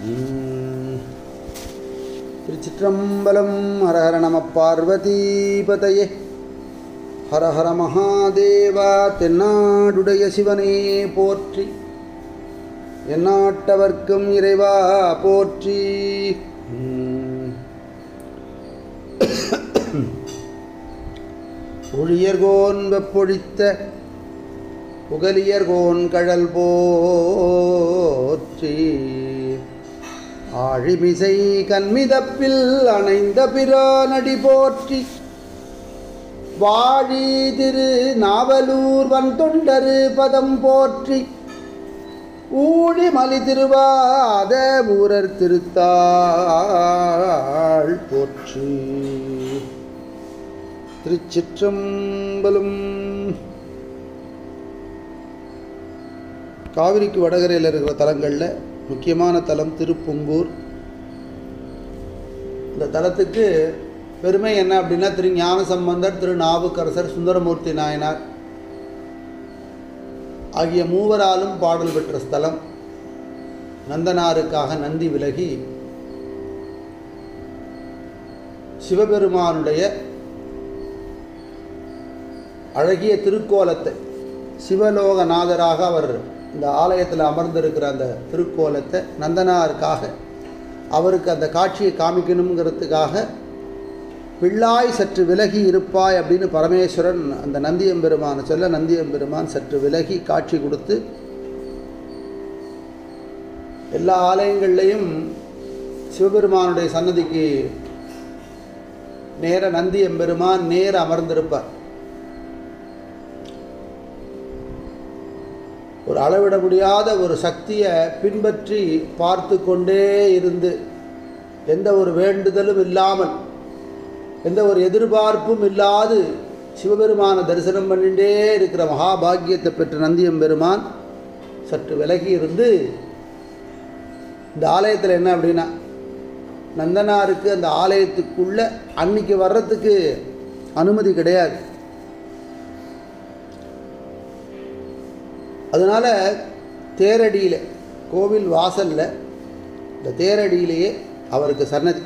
ம். திருச்சிற்றம்பலம் ஹர ஹர நம பார்வதீபதையே ஹர ஹர மகாதேவா தென்னாடுடைய சிவனே போற்றி எந்நாட்டவர்க்கும் இறைவா போற்றி ம். ஒழியர்கோன் வெப்பொழித்த புகலியர்கோன் கழல் போற்றி ஆழிமிசை கண்மிதப்பில் அணைந்த பிரானடி போற்றி வாழி திரு நாவலூர் வந்தொண்டரு பதம் போற்றி ஊழி மலி திருவாத ஊரர் திருத்தாள் போற்றி திருச்சிற்றம்பலம் காவிரிக்கு வடகரையில் இருக்கிற தலங்களில் முக்கியமான தலம் திருப்புங்கூர் இந்த தலத்துக்கு பெருமை என்ன அப்படின்னா திரு ஞான சம்பந்தர் திரு நாவுக்கரசர் சுந்தரமூர்த்தி நாயனார் ஆகிய மூவராலும் பாடல் பெற்ற ஸ்தலம் நந்தனாருக்காக நந்தி விலகி சிவபெருமானுடைய அழகிய திருக்கோலத்தை சிவலோகநாதராக அவர் இந்த ஆலயத்தில் அமர்ந்திருக்கிற அந்த திருக்கோலத்தை நந்தனாருக்காக அவருக்கு அந்த காட்சியை காமிக்கணுங்கிறதுக்காக பிள்ளாய் சற்று விலகி இருப்பாய் அப்படின்னு பரமேஸ்வரன் அந்த நந்தியம்பெருமானை சொல்ல நந்தியம்பெருமான் சற்று விலகி காட்சி கொடுத்து எல்லா ஆலயங்கள்லேயும் சிவபெருமானுடைய சன்னதிக்கு நேர நந்தி எம்பெருமான் நேர அமர்ந்திருப்பார் ஒரு அளவிட முடியாத ஒரு சக்தியை பின்பற்றி பார்த்து கொண்டே இருந்து எந்த ஒரு வேண்டுதலும் இல்லாமல் எந்த ஒரு எதிர்பார்ப்பும் இல்லாது சிவபெருமானை தரிசனம் பண்ணிட்டே இருக்கிற மகாபாகியத்தை பெற்ற நந்தியம் பெருமான் சற்று விலகி இருந்து இந்த ஆலயத்தில் என்ன அப்படின்னா நந்தனாருக்கு அந்த ஆலயத்துக்குள்ள அன்னைக்கு வர்றதுக்கு அனுமதி கிடையாது அதனால் தேரடியில் கோவில் வாசலில் இந்த தேரடியிலேயே அவருக்கு சன்னதி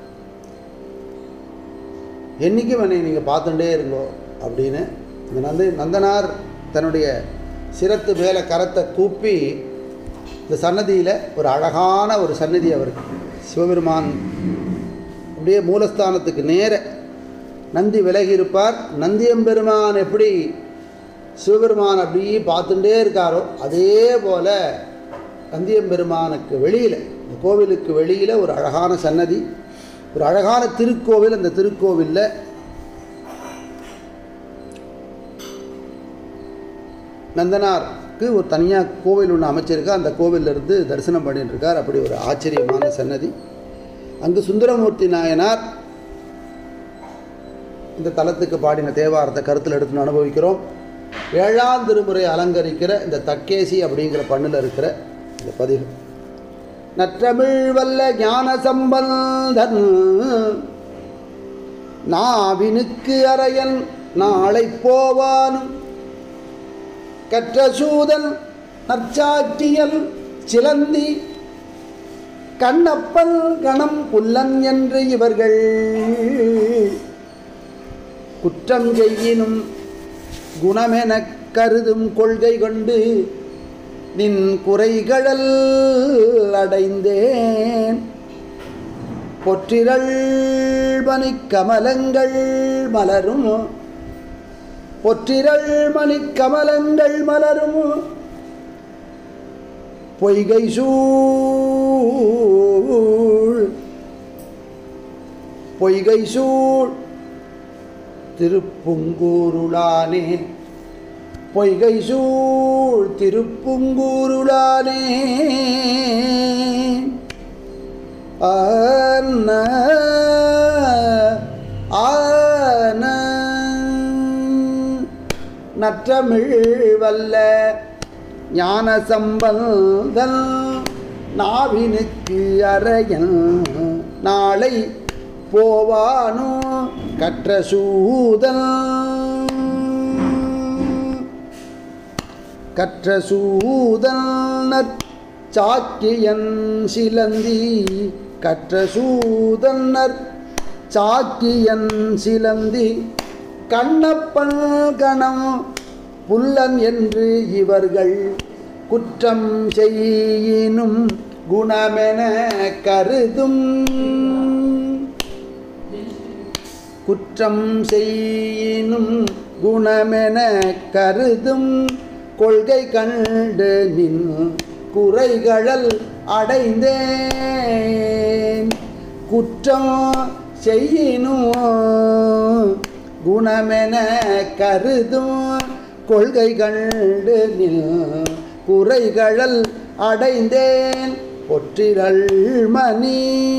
என்றைக்கும் என்னை நீங்கள் பார்த்துட்டே இருங்கோ அப்படின்னு இந்த நந்த நந்தனார் தன்னுடைய சிரத்து மேலே கரத்தை கூப்பி இந்த சன்னதியில் ஒரு அழகான ஒரு சன்னதி அவருக்கு சிவபெருமான் அப்படியே மூலஸ்தானத்துக்கு நேர நந்தி விலகி இருப்பார் நந்தியம்பெருமான் எப்படி சிவபெருமான் அப்படியே பார்த்துட்டே இருக்காரோ அதே போல் நந்தியம்பெருமானுக்கு வெளியில் இந்த கோவிலுக்கு வெளியில் ஒரு அழகான சன்னதி ஒரு அழகான திருக்கோவில் அந்த திருக்கோவிலில் நந்தனாருக்கு ஒரு தனியாக கோவில் ஒன்று அமைச்சிருக்கா அந்த கோவில்ல இருந்து தரிசனம் பண்ணிட்டு இருக்கார் அப்படி ஒரு ஆச்சரியமான சன்னதி அங்கு சுந்தரமூர்த்தி நாயனார் இந்த தலத்துக்கு பாடின தேவாரத்தை கருத்தில் எடுத்து அனுபவிக்கிறோம் ஏழாம் திருமுறை அலங்கரிக்கிற இந்த தக்கேசி அப்படிங்கிற பண்ணில் இருக்கிற இந்த பதிவு நற்றமிழ் வல்ல ஞான சம்பந்தன் நாவினுக்கு அறையன் நாளை போவானும் கற்ற சூதன் நற்சாக்கியல் சிலந்தி கண்ணப்பன் கணம் புல்லன் என்று இவர்கள் குற்றம் செய்யினும் குணமெனக் கருதும் கொள்கை கொண்டு நின் குறைகடல் அடைந்தேன் பொற்றிரள் மணிக் கமலங்கள் மலரும் பொற்றிரள் மணிக் கமலங்கள் மலரும் பொய்கை சூழ் பொய்கை சூழ் திருப்புங்கூருளானே பொய்கை சூழ் திருப்புங்கூருளானே ஆன ஆன நற்றமிழ் வல்ல ஞான சம்பந்தல் நாவினுக்கு அறையன் நாளை போவானோ கற்ற சூதல் கற்ற சூதல் சாக்கியன் சிலந்தி கற்ற சூதன்னர் சாக்கியன் சிலந்தி கண்ணப்பன் கணம் புல்லன் என்று இவர்கள் குற்றம் செய்யினும் குணமென கருதும் குற்றம் செய்யினும் குணமென கருதும் கொள்கை கண்டு நின் குறைகளல் அடைந்தேன் குற்றம் செய்யினும் குணமென கருதும் கொள்கை கண்டு நில் குறைகளல் அடைந்தேன் பொற்றிரள் மணி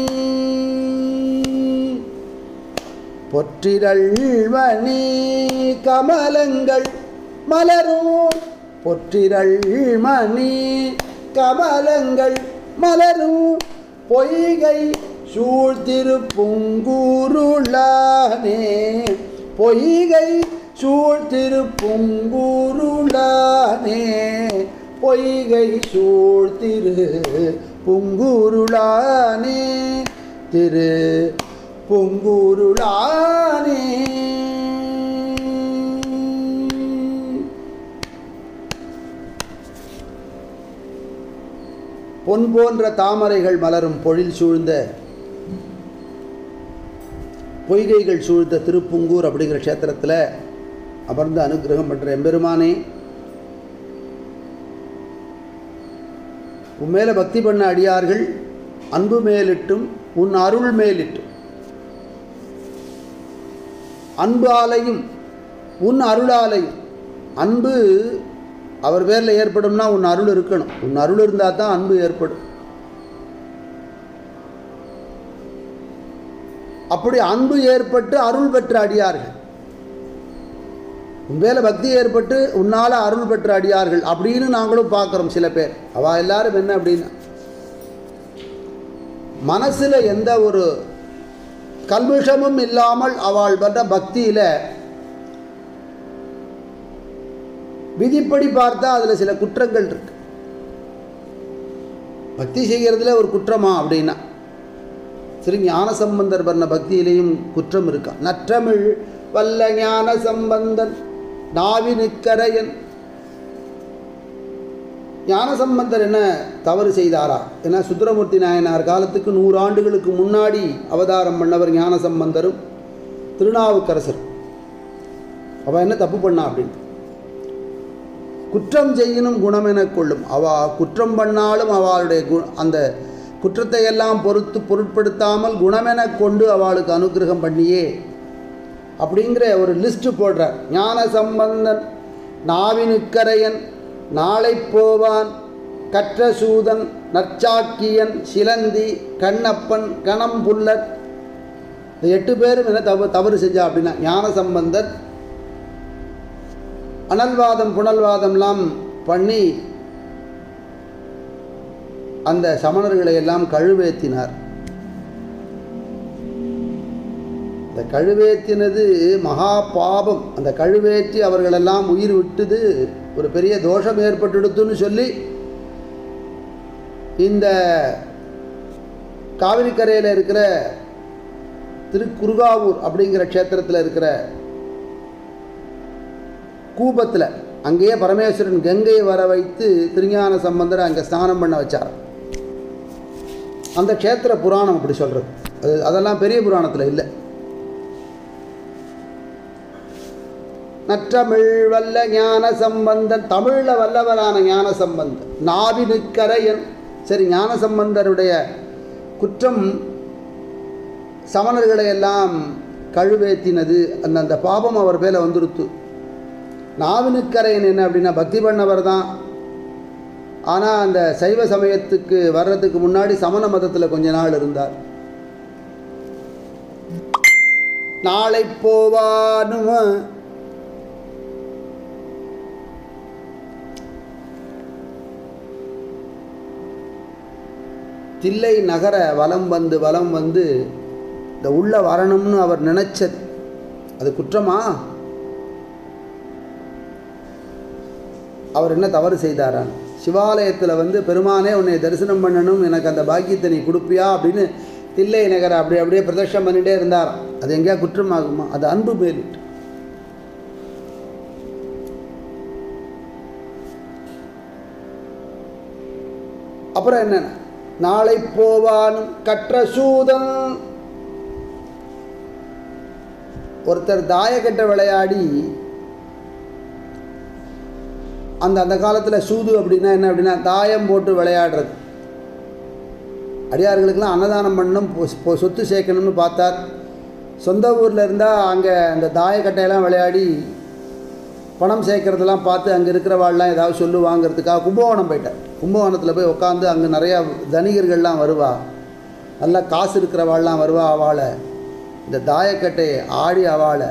பொற்றிரள் மணி கமலங்கள் மலரும் பொற்றிரள் மணி கமலங்கள் மலரும் பொய்கை சூழ்த்திருப்புங்கூருளானே பொய்கை சூழ்த்திருப்புங்கூருளானே பொய்கை சூழ்த்திரு புங்கூருளானே திரு புங்கூருளானே பொன் போன்ற தாமரைகள் மலரும் பொழில் சூழ்ந்த பொய்கைகள் சூழ்ந்த திருப்புங்கூர் அப்படிங்கிற க்ஷேத்திரத்தில் அமர்ந்து அனுகிரகம் பண்ணுற எம்பெருமானே உன் மேலே பக்தி பண்ண அடியார்கள் அன்பு மேலிட்டும் உன் அருள் மேலிட்டும் அன்பு ஆலையும் உன் அருளாலையும் அன்பு அவர் பேரில் ஏற்படும்னா உன் அருள் இருக்கணும் உன் அருள் இருந்தால் தான் அன்பு ஏற்படும் அப்படி அன்பு ஏற்பட்டு அருள் பெற்ற அடியார்கள் உன் மேலே பக்தி ஏற்பட்டு உன்னால் அருள் பெற்ற அடியார்கள் அப்படின்னு நாங்களும் பார்க்குறோம் சில பேர் அவள் எல்லாரும் என்ன அப்படின்னா மனசில் எந்த ஒரு கல்மிஷமும் இல்லாமல் அவள் பண்ற பக்தியில் விதிப்படி பார்த்தா அதில் சில குற்றங்கள் இருக்கு பக்தி செய்கிறதுல ஒரு குற்றமா அப்படின்னா சரி ஞான சம்பந்தர் பண்ண பக்தியிலையும் குற்றம் இருக்கா நற்றமிழ் வல்ல ஞான சம்பந்தன் நாவினுக்கரையன் ஞான சம்பந்தர் என்ன தவறு செய்தாரா ஏன்னா சுந்தரமூர்த்தி நாயனார் காலத்துக்கு நூறு ஆண்டுகளுக்கு முன்னாடி அவதாரம் பண்ணவர் ஞான சம்பந்தரும் திருநாவுக்கரசர் அவள் என்ன தப்பு பண்ணா அப்படின்னு குற்றம் செய்யணும் குணமென கொள்ளும் அவ குற்றம் பண்ணாலும் அவளுடைய கு அந்த குற்றத்தை எல்லாம் பொறுத்து பொருட்படுத்தாமல் குணமென கொண்டு அவளுக்கு அனுகிரகம் பண்ணியே அப்படிங்கிற ஒரு லிஸ்ட் போடுறார் ஞான சம்பந்தன் நாவினுக்கரையன் நாளை போவான் கற்ற சூதன் நற்சாக்கியன் சிலந்தி கண்ணப்பன் கணம்புல்லர் இந்த எட்டு பேரும் என்ன தவறு தவறு செஞ்சா அப்படின்னா ஞான சம்பந்தர் அனல்வாதம் புனல்வாதம்லாம் பண்ணி அந்த சமணர்களை எல்லாம் கழுவேத்தினார் இந்த கழுவேத்தினது மகா பாபம் அந்த கழுவேற்றி அவர்களெல்லாம் உயிர் விட்டது ஒரு பெரிய தோஷம் ஏற்பட்டுடுத்துன்னு சொல்லி இந்த காவிரிக்கரையில் இருக்கிற திருக்குறுகாவூர் அப்படிங்கிற க்ஷேத்திரத்தில் இருக்கிற கூபத்தில் அங்கேயே பரமேஸ்வரன் கங்கையை வர வைத்து திருஞான சம்பந்தரை அங்கே ஸ்நானம் பண்ண வச்சார் அந்த க்ஷேத்திர புராணம் அப்படி சொல்கிறது அது அதெல்லாம் பெரிய புராணத்தில் இல்லை நற்றமிழ் வல்ல ஞான சம்பந்தன் தமிழில் வல்லவரான ஞான சம்பந்தன் நாவினுக்கரையன் சரி ஞான சம்பந்தருடைய குற்றம் சமணர்களை எல்லாம் கழுவேத்தினது அந்த அந்த பாபம் அவர் பேரில் வந்துருத்து நாவினுக்கரையன் என்ன அப்படின்னா பக்தி பண்ணவர் தான் ஆனால் அந்த சைவ சமயத்துக்கு வர்றதுக்கு முன்னாடி சமண மதத்தில் கொஞ்ச நாள் இருந்தார் நாளை போவானும் தில்லை நகர வலம் வந்து வலம் வந்து இந்த உள்ள வரணும்னு அவர் நினைச்சது அது குற்றமா அவர் என்ன தவறு செய்தாரான் சிவாலயத்தில் வந்து பெருமானே உன்னை தரிசனம் பண்ணணும் எனக்கு அந்த பாக்கியத்தை நீ கொடுப்பியா அப்படின்னு தில்லை நகரை அப்படி அப்படியே பிரதட்சம் பண்ணிகிட்டே இருந்தாராம் அது எங்கேயா குற்றமாகுமா அது அன்பு மேலிட்டு அப்புறம் என்ன நாளை போவான் கற்ற சூதன் ஒருத்தர் தாயக்கட்டை விளையாடி அந்த அந்த காலத்தில் சூது அப்படின்னா என்ன அப்படின்னா தாயம் போட்டு விளையாடுறது அடியார்களுக்கெல்லாம் அன்னதானம் பண்ணணும் பொ- பொ- சொத்து சேர்க்கணும்னு பார்த்தார் சொந்த ஊரில் இருந்தால் அங்கே அந்த தாயக்கட்டையெல்லாம் விளையாடி பணம் சேர்க்கறதெல்லாம் பார்த்து அங்கே இருக்கிறவாள்லாம் ஏதாவது சொல்லுவாங்கிறதுக்காக கும்பகோணம் போயிட்டார் கும்பகோணத்தில் போய் உட்காந்து அங்கே நிறையா தனிகர்கள்லாம் வருவா நல்லா காசு இருக்கிறவாள்லாம் வருவா அவளை இந்த தாயக்கட்டையை ஆடி அவளை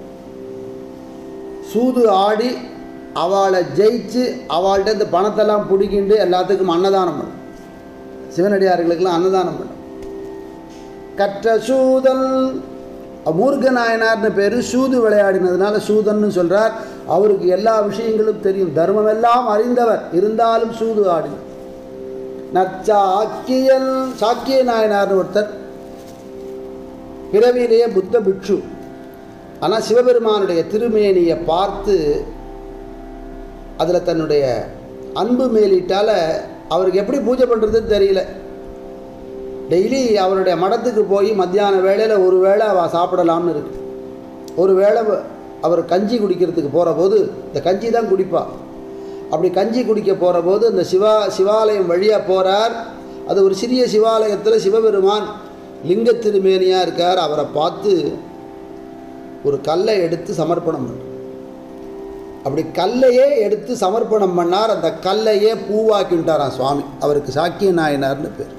சூது ஆடி அவளை ஜெயிச்சு அவள்கிட்ட இந்த பணத்தெல்லாம் பிடிக்கிண்டு எல்லாத்துக்கும் அன்னதானம் பண்ணும் சிவனடியார்களுக்கெல்லாம் அன்னதானம் பண்ணும் கற்ற சூதன் மூர்க்க நாயனார்னு பேர் சூது விளையாடினதுனால சூதன்னு சொல்கிறார் அவருக்கு எல்லா விஷயங்களும் தெரியும் தர்மம் எல்லாம் அறிந்தவர் இருந்தாலும் சூது ஆடினார் நற்சாக்கியன் சாக்கிய நாயனார்னு ஒருத்தர் பிறவியிலேயே புத்த பிக்ஷு ஆனால் சிவபெருமானுடைய திருமேனியை பார்த்து அதில் தன்னுடைய அன்பு மேலிட்டால் அவருக்கு எப்படி பூஜை பண்ணுறதுன்னு தெரியல டெய்லி அவருடைய மடத்துக்கு போய் மத்தியான வேளையில் ஒரு வேளை அவள் சாப்பிடலாம்னு இருக்கு ஒரு வேளை அவர் கஞ்சி குடிக்கிறதுக்கு போகிற போது இந்த கஞ்சி தான் குடிப்பா அப்படி கஞ்சி குடிக்க போகிற போது அந்த சிவா சிவாலயம் வழியாக போகிறார் அது ஒரு சிறிய சிவாலயத்தில் சிவபெருமான் லிங்க திருமேனியாக இருக்கார் அவரை பார்த்து ஒரு கல்லை எடுத்து சமர்ப்பணம் பண்ணார் அப்படி கல்லையே எடுத்து சமர்ப்பணம் பண்ணார் அந்த கல்லையே பூவாக்கிட்டாராம் சுவாமி அவருக்கு சாக்கிய நாயனார்னு பேர்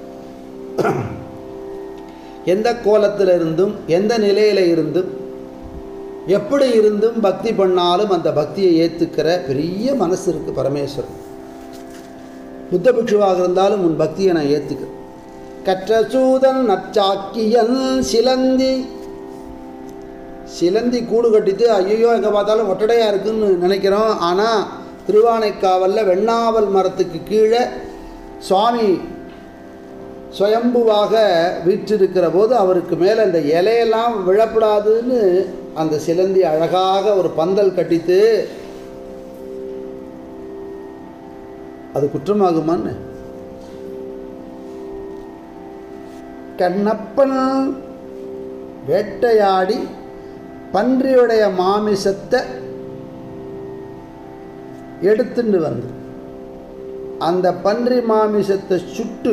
எந்த கோலத்தில் இருந்தும் எந்த நிலையில் இருந்தும் எப்படி இருந்தும் பக்தி பண்ணாலும் அந்த பக்தியை ஏற்றுக்கிற பெரிய மனசு இருக்குது பரமேஸ்வரன் புத்த பிக்ஷுவாக இருந்தாலும் உன் பக்தியை நான் ஏற்றுக்கிறேன் கற்ற சூதன் நச்சாக்கியன் சிலந்தி சிலந்தி கூடு கட்டிட்டு ஐயோ எங்கே பார்த்தாலும் ஒட்டடையாக இருக்குன்னு நினைக்கிறோம் ஆனால் திருவானைக்காவலில் வெண்ணாவல் மரத்துக்கு கீழே சுவாமி சுயம்புவாக வீற்றிருக்கிற போது அவருக்கு மேலே இந்த இலையெல்லாம் விழப்படாதுன்னு அந்த சிலந்தி அழகாக ஒரு பந்தல் கட்டித்து அது குற்றமாகுமான்னு கண்ணப்பன் வேட்டையாடி பன்றியுடைய மாமிசத்தை எடுத்துட்டு வந்து அந்த பன்றி மாமிசத்தை சுட்டு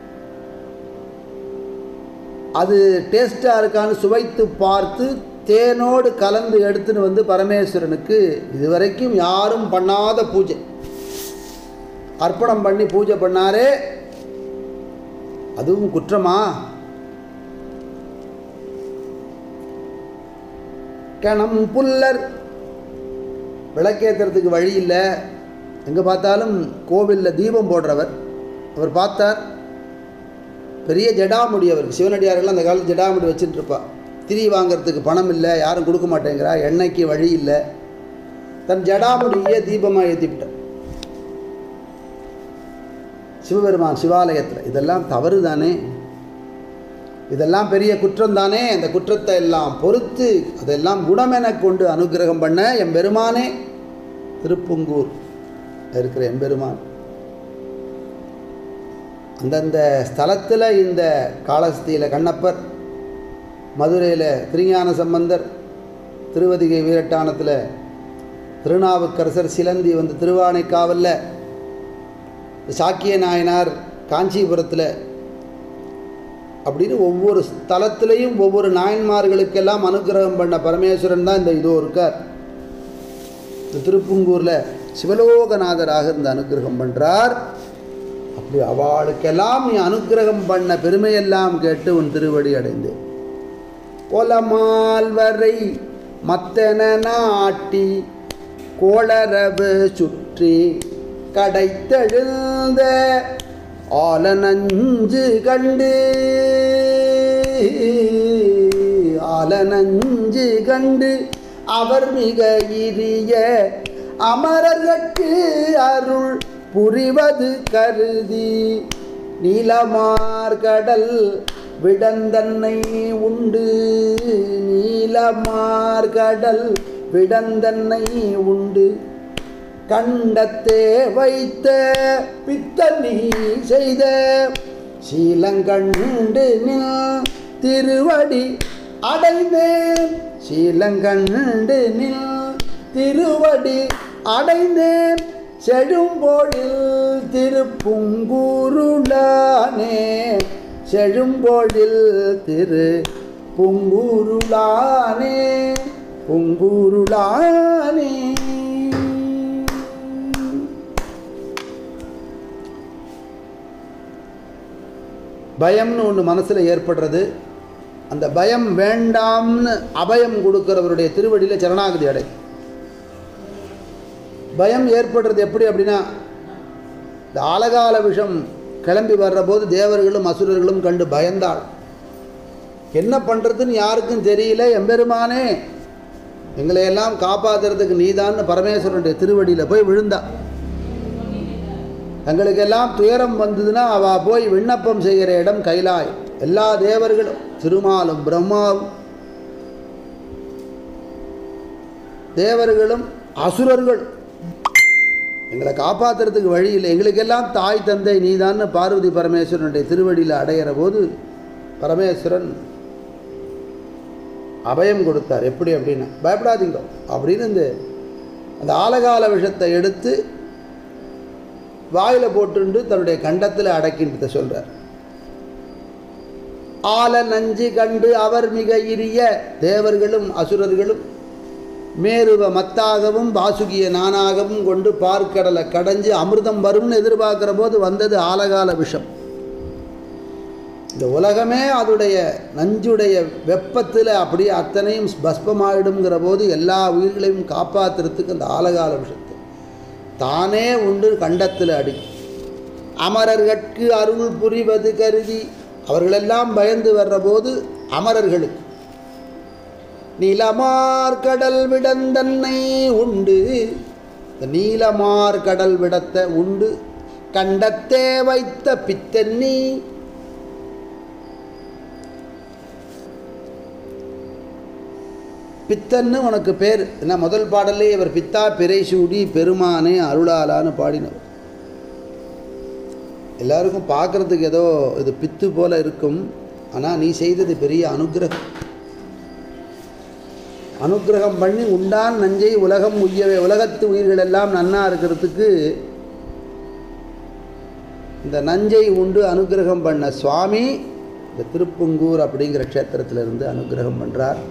அது டேஸ்ட்டாக இருக்கான்னு சுவைத்து பார்த்து தேனோடு கலந்து எடுத்துன்னு வந்து பரமேஸ்வரனுக்கு இதுவரைக்கும் யாரும் பண்ணாத பூஜை அர்ப்பணம் பண்ணி பூஜை பண்ணாரே அதுவும் குற்றமா கணம் புல்லர் விளக்கேற்றுறதுக்கு வழி இல்லை எங்கே பார்த்தாலும் கோவிலில் தீபம் போடுறவர் அவர் பார்த்தார் பெரிய ஜடாமுடி அவருக்கு சிவனடியார்கள் அந்த காலத்து ஜடாமுடி வச்சுட்டு இருப்பா திரி வாங்கிறதுக்கு பணம் இல்லை யாரும் கொடுக்க மாட்டேங்கிறா எண்ணெய்க்கு வழி இல்லை தன் ஜடாமுடியே தீபமாக ஏற்றிவிட்டார் சிவபெருமான் சிவாலயத்தில் இதெல்லாம் தவறு தானே இதெல்லாம் பெரிய குற்றம் தானே அந்த குற்றத்தை எல்லாம் பொறுத்து அதெல்லாம் குணமென கொண்டு அனுகிரகம் பண்ண எம்பெருமானே திருப்புங்கூர் இருக்கிற எம்பெருமான் அந்தந்த ஸ்தலத்தில் இந்த காளஹஸ்தியில் கண்ணப்பர் மதுரையில் திருஞான சம்பந்தர் திருவதிகை வீரட்டானத்தில் திருநாவுக்கரசர் சிலந்தி வந்து திருவானைக்காவலில் சாக்கிய நாயனார் காஞ்சிபுரத்தில் அப்படின்னு ஒவ்வொரு ஸ்தலத்திலையும் ஒவ்வொரு நாயன்மார்களுக்கெல்லாம் அனுகிரகம் பண்ண பரமேஸ்வரன் தான் இந்த இதோ இருக்கார் இந்த திருப்புங்கூரில் சிவலோகநாதராக இந்த அனுகிரகம் பண்ணுறார் அப்படி அவளுக்கெல்லாம் நீ அனுகிரகம் பண்ண பெருமையெல்லாம் கேட்டு உன் திருவடி அடைந்தேன் கொலமால்வரை மத்தன நாட்டி கோளரவு சுற்றி கடைத்தெழுந்த ஆலனஞ்சு கண்டு ஆலனஞ்சு கண்டு அவர் மிக இரிய அமரர்கட்கு அருள் புரிவது கருதி நீலமார்கடல் விடந்தன்னை உண்டு நீலமார்கடல் விடந்தன்னை உண்டு கண்டத்தே வைத்த பித்தனி செய்த சீலங்கண்டு நில் திருவடி அடைந்தேன் சீலங்கண்டு நில் திருவடி அடைந்தேன் செழும்பொழில் திருப்புங்கூருளானே செழும்பொழில் திரு புங்கூருளானே புங்கூருளானே பயம்னு ஒன்று மனசில் ஏற்படுறது அந்த பயம் வேண்டாம்னு அபயம் கொடுக்கிறவருடைய திருவடியில் சரணாகதி அடை பயம் ஏற்படுறது எப்படி அப்படின்னா இந்த ஆலகால விஷம் கிளம்பி வர்ற போது தேவர்களும் அசுரர்களும் கண்டு பயந்தாள் என்ன பண்ணுறதுன்னு யாருக்கும் தெரியல எம்பெருமானே எங்களை எல்லாம் காப்பாற்றுறதுக்கு நீதான்னு பரமேஸ்வரனுடைய திருவடியில் போய் விழுந்தா தங்களுக்கெல்லாம் துயரம் வந்ததுன்னா அவள் போய் விண்ணப்பம் செய்கிற இடம் கைலாய் எல்லா தேவர்களும் திருமாலும் பிரம்மாவும் தேவர்களும் அசுரர்களும் எங்களை காப்பாற்றுறதுக்கு வழி இல்லை எங்களுக்கெல்லாம் தாய் தந்தை நீதான்னு பார்வதி பரமேஸ்வரனுடைய திருவடியில் அடையிற போது பரமேஸ்வரன் அபயம் கொடுத்தார் எப்படி அப்படின்னா பயப்படாதீங்க அப்படின்னு இந்த அந்த ஆலகால விஷத்தை எடுத்து வாயில் போட்டுண்டு தன்னுடைய கண்டத்தில் அடக்கின்றத சொல்கிறார் ஆல நஞ்சு கண்டு அவர் மிக இரிய தேவர்களும் அசுரர்களும் மேருவ மத்தாகவும் வாசுகிய நானாகவும் கொண்டு பார்க்கடலை கடைஞ்சு அமிர்தம் வரும்னு எதிர்பார்க்குற போது வந்தது ஆலகால விஷம் இந்த உலகமே அதோடைய நஞ்சுடைய வெப்பத்தில் அப்படியே அத்தனையும் பஸ்பமாயிடுங்கிற போது எல்லா உயிர்களையும் காப்பாற்றுறதுக்கு அந்த ஆலகால விஷத்தை தானே உண்டு கண்டத்தில் அடி அமரர்கட்கு அருள் புரிவது கருதி அவர்களெல்லாம் பயந்து வர்ற போது அமரர்களுக்கு நீலமார் கடல் விடந்தன்னை உண்டு இந்த நீலமார் கடல் விடத்தை உண்டு கண்டத்தே வைத்த பித்தன்னி பித்தன்னு உனக்கு பேர் என்ன முதல் பாடல்லே இவர் பித்தா பிறை சூடி பெருமானே அருளாலான்னு பாடினவர் எல்லாருக்கும் பார்க்குறதுக்கு ஏதோ இது பித்து போல இருக்கும் ஆனால் நீ செய்தது பெரிய அனுகிரகம் அனுகிரகம் பண்ணி உண்டான் நஞ்சை உலகம் உய்யவே உலகத்து உயிர்கள் எல்லாம் நன்னா இருக்கிறதுக்கு இந்த நஞ்சை உண்டு அனுகிரகம் பண்ண சுவாமி இந்த திருப்புங்கூர் அப்படிங்கிற க்ஷேத்திரத்திலிருந்து அனுகிரகம் பண்ணுறார்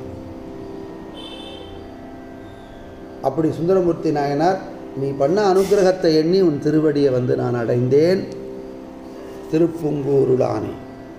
அப்படி சுந்தரமூர்த்தி நாயனார் நீ பண்ண அனுகிரகத்தை எண்ணி உன் திருவடியை வந்து நான் அடைந்தேன் திருப்புங்கூருளானே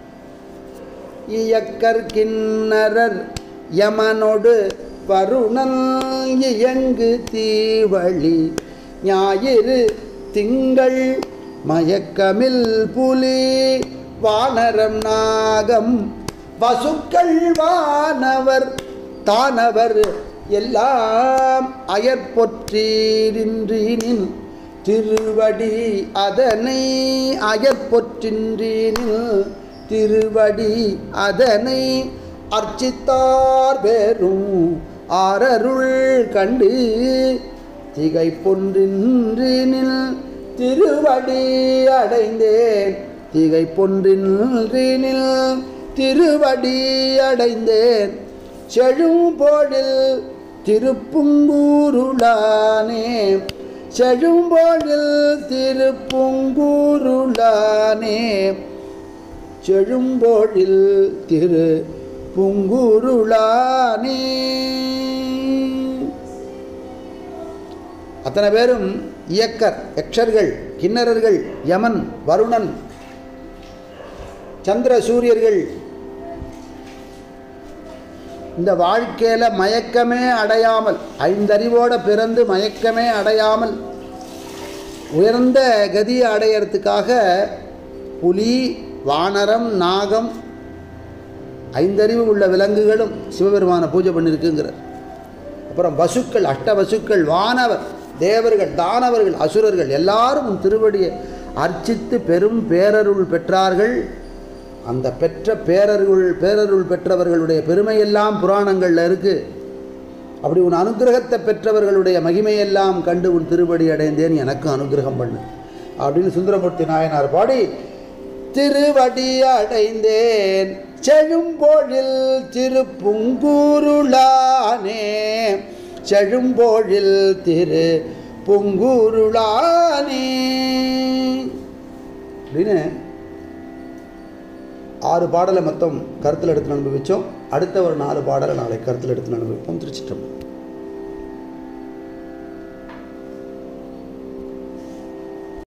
இயக்கர் கிண்ணரர் யமனொடு பருணன் இயங்கு தீவழி ஞாயிறு திங்கள் மயக்கமில் புலி வானரம் நாகம் பசுக்கள் வானவர் தானவர் எல்லாம் அயற்பொற்றீரின்றினின் திருவடி அதனை அயற்பொற்றின்றினில் திருவடி அதனை அர்ச்சித்தார் பேரும் ஆரருள் கண்டு திகை பொன்றின்றினில் திருவடி அடைந்தேன் திகை பொன்றின்றினில் திருவடி அடைந்தேன் செழும்போழில் திருப்புங்கூருளானே செழும்போழில் திருப்புங்கூருளானே செழும்போழில் திரு புங்கூருளானே அத்தனை பேரும் இயக்கர் யக்ஷர்கள் கிண்ணறர்கள் யமன் வருணன் சந்திர சூரியர்கள் இந்த வாழ்க்கையில் மயக்கமே அடையாமல் ஐந்தறிவோடு பிறந்து மயக்கமே அடையாமல் உயர்ந்த கதியை அடையறதுக்காக புலி வானரம் நாகம் ஐந்தறிவு உள்ள விலங்குகளும் சிவபெருமானை பூஜை பண்ணியிருக்குங்கிறார் அப்புறம் வசுக்கள் அஷ்ட வசுக்கள் வானவர் தேவர்கள் தானவர்கள் அசுரர்கள் எல்லாரும் உன் திருவடியை அர்ச்சித்து பெரும் பேரருள் பெற்றார்கள் அந்த பெற்ற பேரருள் பேரருள் பெற்றவர்களுடைய பெருமையெல்லாம் புராணங்களில் இருக்குது அப்படி உன் அனுகிரகத்தை பெற்றவர்களுடைய மகிமையெல்லாம் கண்டு உன் திருவடி அடைந்தேன் எனக்கு அனுகிரகம் பண்ணு அப்படின்னு சுந்தரமூர்த்தி நாயனார் பாடி திருவடி அடைந்தேன் செழும்பொழில் திருப்புங்கூருளானே செழும்பொழில் திரு புங்கூருளானே அப்படின்னு ஆறு பாடலை மொத்தம் கருத்தில் எடுத்து அனுபவித்தோம் அடுத்த ஒரு நாலு பாடலை நாளை கருத்தில் எடுத்து அனுபவிப்போம் திருச்சிட்டம்பலம்